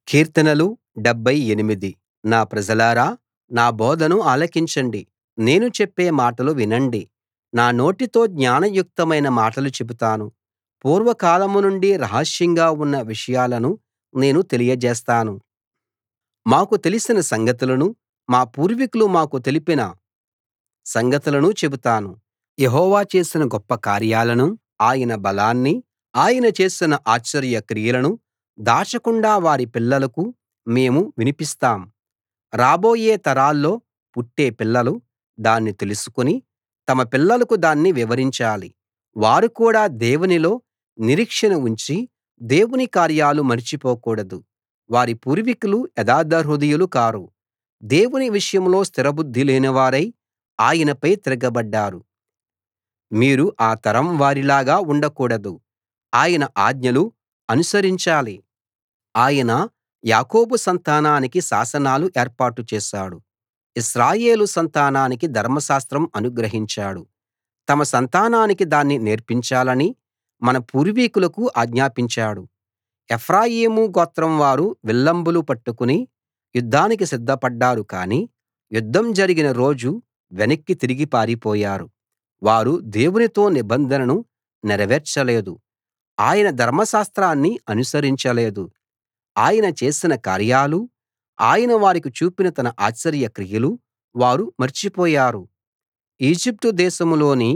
కీర్తనలు 78 నా ప్రజలారా నా బోధను ఆలకించండి నేను చెప్పే మాటలు వినండి నా నోటితో జ్ఞానయుక్తమైన మాటలు చెబుతాను పూర్వకాలం నుండి రహస్యంగా ఉన్న విషయాలను నేను తెలియజేస్తాను మాకు తెలిసిన సంగతులను మా పూర్వీకులు మాకు తెలిపిన సంగతులను చెబుతాను యెహోవా చేసిన గొప్ప కార్యాలనూ ఆయన బలాన్నీ ఆయన చేసిన ఆశ్చర్య క్రియలనూ దాచకుండా వారి పిల్లలకు మేము వినిపిస్తాం రాబోయే తరాల్లో పుట్టే పిల్లలు దాన్ని తెలుసుకుని తమ పిల్లలకు దాన్ని వివరించాలి వారు కూడా దేవునిలో నిరీక్షణ ఉంచి దేవుని కార్యాలు మరిచిపోకూడదు వారి పూర్వీకులు యథార్థహృదయులు కారు దేవుని విషయంలో స్థిరబుద్ధి లేనివారై ఆయనపై తిరగబడ్డారు మీరు ఆ తరం వారిలాగా ఉండకూడదు ఆయన ఆజ్ఞలు అనుసరించాలి ఆయన యాకోబు సంతానానికి శాసనాలు ఏర్పాటు చేశాడు ఇశ్రాయేలు సంతానానికి ధర్మశాస్త్రం అనుగ్రహించాడు తమ సంతానానికి దాన్ని నేర్పించాలని మన పూర్వీకులకు ఆజ్ఞాపించాడు ఎఫ్రాయిము గోత్రం వారు విల్లంబులు పట్టుకుని యుద్ధానికి సిద్ధపడ్డారు కానీ యుద్ధం జరిగిన రోజు వెనక్కి తిరిగి పారిపోయారు వారు దేవునితో నిబంధనను నెరవేర్చలేదు ఆయన ధర్మశాస్త్రాన్ని అనుసరించలేదు ఆయన చేసిన కార్యాలూ ఆయన వారికి చూపిన తన ఆశ్చర్య క్రియలూ వారు మర్చిపోయారు ఈజిప్టు దేశంలోని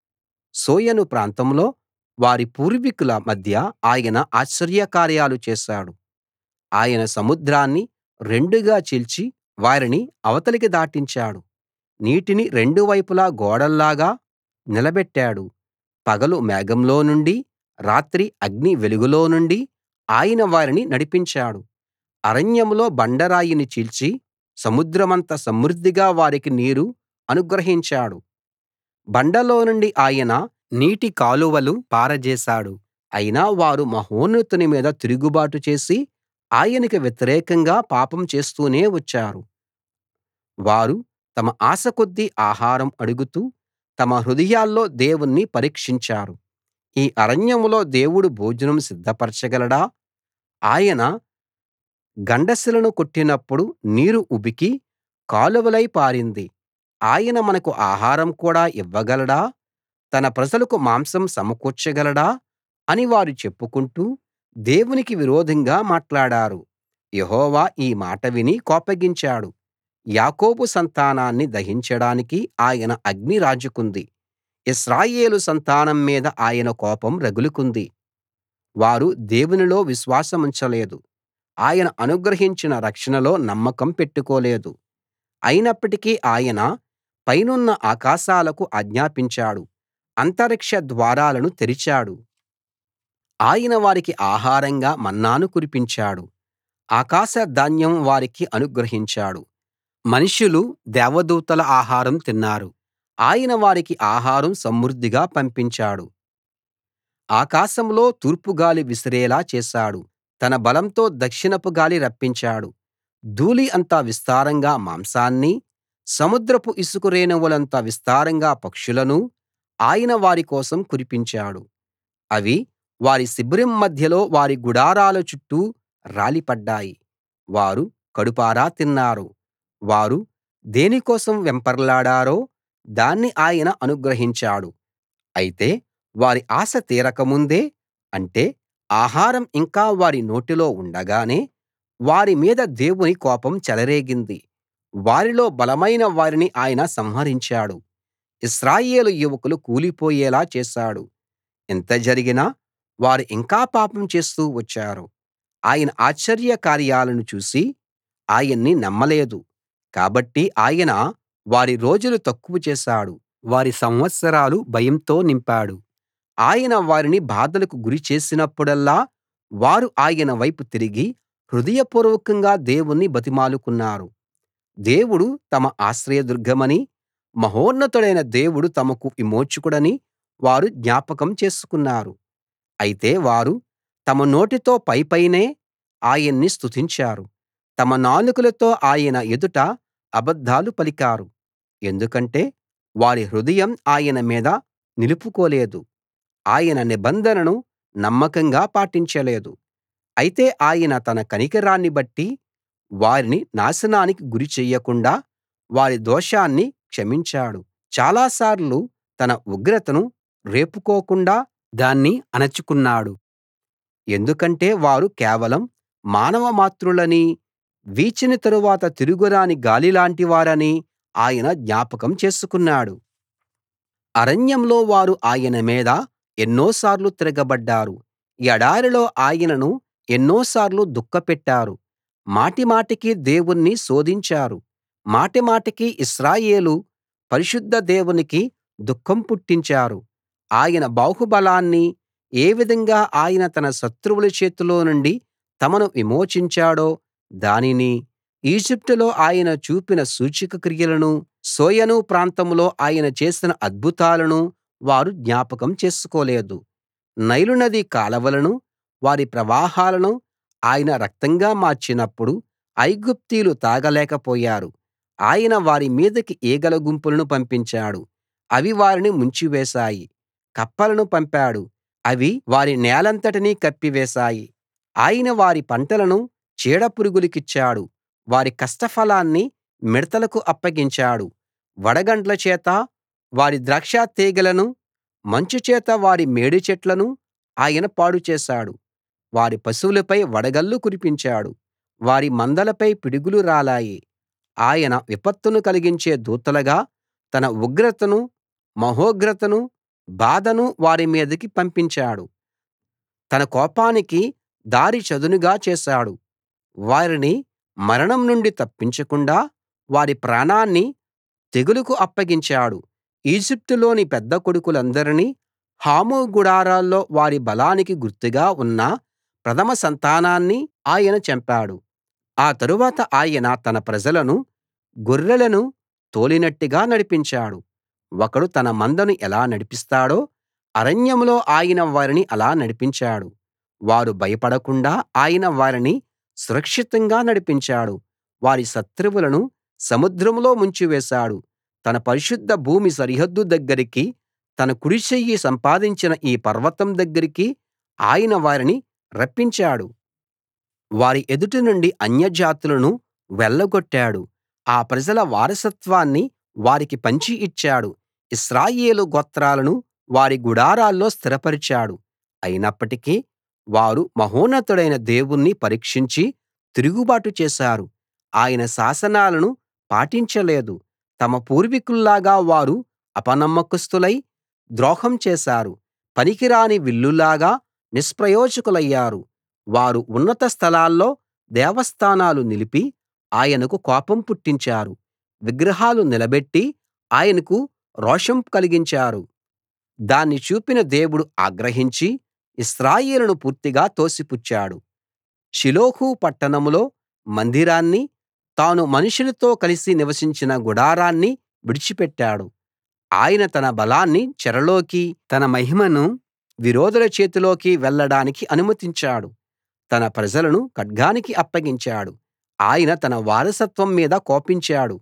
సోయను ప్రాంతంలో వారి పూర్వీకుల మధ్య ఆయన ఆశ్చర్యకార్యాలు చేశాడు ఆయన సముద్రాన్ని రెండుగా చీల్చి వారిని అవతలికి దాటించాడు నీటిని రెండు వైపులా గోడల్లాగా నిలబెట్టాడు పగలు మేఘంలో నుండి రాత్రి అగ్ని వెలుగులో నుండి ఆయన వారిని నడిపించాడు అరణ్యంలో బండరాయిని చీల్చి సముద్రమంత సమృద్ధిగా వారికి నీరు అనుగ్రహించాడు బండలో నుండి ఆయన నీటి కాలువలు పారజేశాడు అయినా వారు మహోన్నతుని మీద తిరుగుబాటు చేసి ఆయనకి వ్యతిరేకంగా పాపం చేస్తూనే వచ్చారు వారు తమ ఆశకొద్దీ ఆహారం అడుగుతూ తమ హృదయాల్లో దేవుణ్ణి పరీక్షించారు ఈ అరణ్యంలో దేవుడు భోజనం సిద్ధపరచగలడా ఆయన గండశిలను కొట్టినప్పుడు నీరు ఉబికి కాలువలై పారింది ఆయన మనకు ఆహారం కూడా ఇవ్వగలడా తన ప్రజలకు మాంసం సమకూర్చగలడా అని వారు చెప్పుకుంటూ దేవునికి విరోధంగా మాట్లాడారు యెహోవా ఈ మాట విని కోపగించాడు యాకోబు సంతానాన్ని దహించడానికి ఆయన అగ్ని రాజుకుంది ఇశ్రాయేలు సంతానం మీద ఆయన కోపం రగులుకుంది వారు దేవునిలో విశ్వాసముంచలేదు ఆయన అనుగ్రహించిన రక్షణలో నమ్మకం పెట్టుకోలేదు అయినప్పటికీ ఆయన పైనున్న ఆకాశాలకు ఆజ్ఞాపించాడు అంతరిక్ష ద్వారాలను తెరిచాడు ఆయన వారికి ఆహారంగా మన్నాను కురిపించాడు ఆకాశ ధాన్యం వారికి అనుగ్రహించాడు మనుషులు దేవదూతల ఆహారం తిన్నారు ఆయన వారికి ఆహారం సమృద్ధిగా పంపించాడు ఆకాశంలో తూర్పు గాలి విసిరేలా చేశాడు తన బలంతో దక్షిణపు గాలి రప్పించాడు ధూళి అంత విస్తారంగా మాంసాన్నీ సముద్రపు ఇసుక రేణువులంత విస్తారంగా పక్షులనూ ఆయన వారి కోసం కురిపించాడు అవి వారి శిబిరం మధ్యలో వారి గుడారాల చుట్టూ రాలిపడ్డాయి వారు కడుపారా తిన్నారు వారు దేని కోసం వెంపర్లాడారో దాన్ని ఆయన అనుగ్రహించాడు అయితే వారి ఆశ తీరక ముందే అంటే ఆహారం ఇంకా వారి నోటిలో ఉండగానే వారి మీద దేవుని కోపం చెలరేగింది వారిలో బలమైన వారిని ఆయన సంహరించాడు ఇశ్రాయేలు యువకులు కూలిపోయేలా చేశాడు ఇంత జరిగినా వారు ఇంకా పాపం చేస్తూ వచ్చారు ఆయన ఆశ్చర్య కార్యాలను చూసి ఆయన్ని నమ్మలేదు కాబట్టి ఆయన వారి రోజులు తక్కువ చేశాడు వారి సంవత్సరాలు భయంతో నింపాడు ఆయన వారిని బాధలకు గురి చేసినప్పుడల్లా వారు ఆయన వైపు తిరిగి హృదయపూర్వకంగా దేవుణ్ణి బతిమాలుకున్నారు దేవుడు తమ ఆశ్రయదుర్గమని మహోన్నతుడైన దేవుడు తమకు విమోచకుడని వారు జ్ఞాపకం చేసుకున్నారు అయితే వారు తమ నోటితో పైపైనే ఆయన్ని స్తుతించారు తమ నాలుకలతో ఆయన ఎదుట అబద్ధాలు పలికారు ఎందుకంటే వారి హృదయం ఆయన మీద నిలుపుకోలేదు ఆయన నిబంధనను నమ్మకంగా పాటించలేదు అయితే ఆయన తన కనికరాన్ని బట్టి వారిని నాశనానికి గురి చెయ్యకుండా వారి దోషాన్ని క్షమించాడు చాలా సార్లు తన ఉగ్రతను రేపుకోకుండా దాన్ని అణచుకున్నాడు ఎందుకంటే వారు కేవలం మానవ మాత్రులని వీచిన తరువాత తిరిగిరాని గాలిలాంటి వారని ఆయన జ్ఞాపకం చేసుకున్నాడు అరణ్యంలో వారు ఆయన మీద ఎన్నోసార్లు తిరగబడ్డారు ఎడారిలో ఆయనను ఎన్నోసార్లు దుఃఖపెట్టారు మాటిమాటికి దేవుణ్ణి శోధించారు మాటిమాటికి ఇశ్రాయేలు పరిశుద్ధ దేవునికి దుఃఖం పుట్టించారు ఆయన బాహుబలాన్ని ఏ విధంగా ఆయన తన శత్రువుల చేతిలో నుండి తమను విమోచించాడో దానినీ ఈజిప్టులో ఆయన చూపిన సూచక క్రియలనూ సోయను ప్రాంతంలో ఆయన చేసిన అద్భుతాలనూ వారు జ్ఞాపకం చేసుకోలేదు నైలు నది కాలవలను వారి ప్రవాహాలను ఆయన రక్తంగా మార్చినప్పుడు ఐగుప్తీయులు తాగలేకపోయారు ఆయన వారి మీదికి ఈగల గుంపులను పంపించాడు అవి వారిని ముంచివేశాయి కప్పలను పంపాడు అవి వారి నేలంతటినీ కప్పివేశాయి ఆయన వారి పంటలను చీడపురుగులకిచ్చాడు వారి కష్టఫలాన్ని మిడతలకు అప్పగించాడు వడగండ్ల చేత వారి ద్రాక్ష తీగెలను మంచు చేత వారి మేడి చెట్లను ఆయన పాడు చేశాడు వారి పశువులపై వడగళ్ళు కురిపించాడు వారి మందలపై పిడుగులు రాలాయి ఆయన విపత్తును కలిగించే దూతలుగా తన ఉగ్రతను మహోగ్రతను బాధను వారి మీదికి పంపించాడు తన కోపానికి దారి చదునుగా చేశాడు వారిని మరణం నుండి తప్పించకుండా వారి ప్రాణాన్ని తెగులుకు అప్పగించాడు ఈజిప్టులోని పెద్ద కొడుకులందరినీ హాము గుడారాల్లో వారి బలానికి గుర్తుగా ఉన్న ప్రథమ సంతానాన్ని ఆయన చంపాడు ఆ తరువాత ఆయన తన ప్రజలను గొర్రెలను తోలినట్టుగా నడిపించాడు ఒకడు తన మందను ఎలా నడిపిస్తాడో అరణ్యంలో ఆయన వారిని అలా నడిపించాడు వారు భయపడకుండా ఆయన వారిని సురక్షితంగా నడిపించాడు వారి శత్రువులను సముద్రంలో ముంచివేశాడు తన పరిశుద్ధ భూమి సరిహద్దు దగ్గరికి తన కుడి చెయ్యి సంపాదించిన ఈ పర్వతం దగ్గరికి ఆయన వారిని రప్పించాడు వారి ఎదుట నుండి అన్యజాతులను వెళ్ళగొట్టాడు ఆ ప్రజల వారసత్వాన్ని వారికి పంచి ఇచ్చాడు ఇశ్రాయేలు గోత్రాలను వారి గుడారాల్లో స్థిరపరిచాడు అయినప్పటికీ వారు మహోన్నతుడైన దేవుణ్ణి పరీక్షించి తిరుగుబాటు చేశారు ఆయన శాసనాలను పాటించలేదు తమ పూర్వీకుల్లాగా వారు అపనమ్మకస్తులై ద్రోహం చేశారు పనికిరాని విల్లులాగా నిష్ప్రయోజకులయ్యారు వారు ఉన్నత స్థలాల్లో దేవస్థానాలు నిలిపి ఆయనకు కోపం పుట్టించారు విగ్రహాలు నిలబెట్టి ఆయనకు రోషం కలిగించారు దాన్ని చూపిన దేవుడు ఆగ్రహించి ఇశ్రాయేలును పూర్తిగా తోసిపుచ్చాడు షిలోహు పట్టణంలో మందిరాన్ని తాను మనుషులతో కలిసి నివసించిన గుడారాన్ని విడిచిపెట్టాడు ఆయన తన బలాన్ని చెరలోకి తన మహిమను విరోధుల చేతిలోకి వెళ్ళడానికి అనుమతించాడు తన ప్రజలను ఖడ్గానికి అప్పగించాడు ఆయన తన వారసత్వం మీద కోపించాడు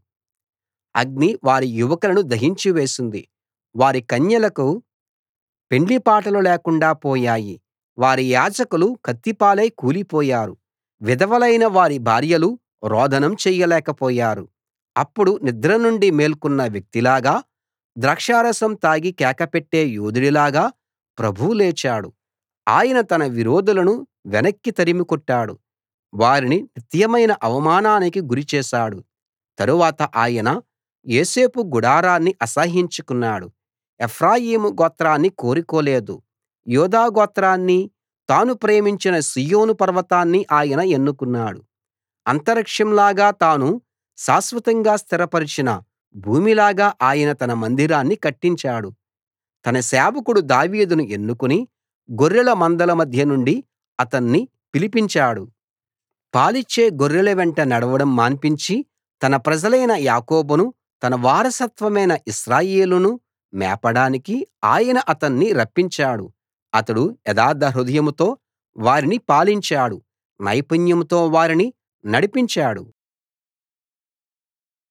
అగ్ని వారి యువకులను దహించి వేసింది వారి కన్యలకు పెండ్లిపాటలు లేకుండా పోయాయి వారి యాజకులు కత్తిపాలై కూలిపోయారు విధవలైన వారి భార్యలు రోదనం చెయ్యలేకపోయారు అప్పుడు నిద్ర నుండి మేల్కొన్న వ్యక్తిలాగా ద్రాక్షారసం తాగి కేకపెట్టే యోధుడిలాగా ప్రభువు లేచాడు ఆయన తన విరోధులను వెనక్కి తరిమి కొట్టాడు వారిని నిత్యమైన అవమానానికి గురి చేశాడు తరువాత ఆయన యోసేపు గుడారాన్ని అసహ్యించుకున్నాడు ఎఫ్రాయిము గోత్రాన్ని కోరుకోలేదు యూదా గోత్రాన్ని తాను ప్రేమించిన సీయోను పర్వతాన్ని ఆయన ఎన్నుకున్నాడు అంతరిక్షంలాగా తాను శాశ్వతంగా స్థిరపరచిన భూమిలాగా ఆయన తన మందిరాన్ని కట్టించాడు తన సేవకుడు దావీదును ఎన్నుకుని గొర్రెల మందల మధ్య నుండి అతన్ని పిలిపించాడు పాలిచ్చే గొర్రెల వెంట నడవడం మాన్పించి తన ప్రజలైన యాకోబును తన వారసత్వమైన ఇశ్రాయేలును మేపడానికి ఆయన అతన్ని రప్పించాడు అతడు యథార్థ హృదయంతో వారిని పాలించాడు నైపుణ్యంతో వారిని నడిపించాడు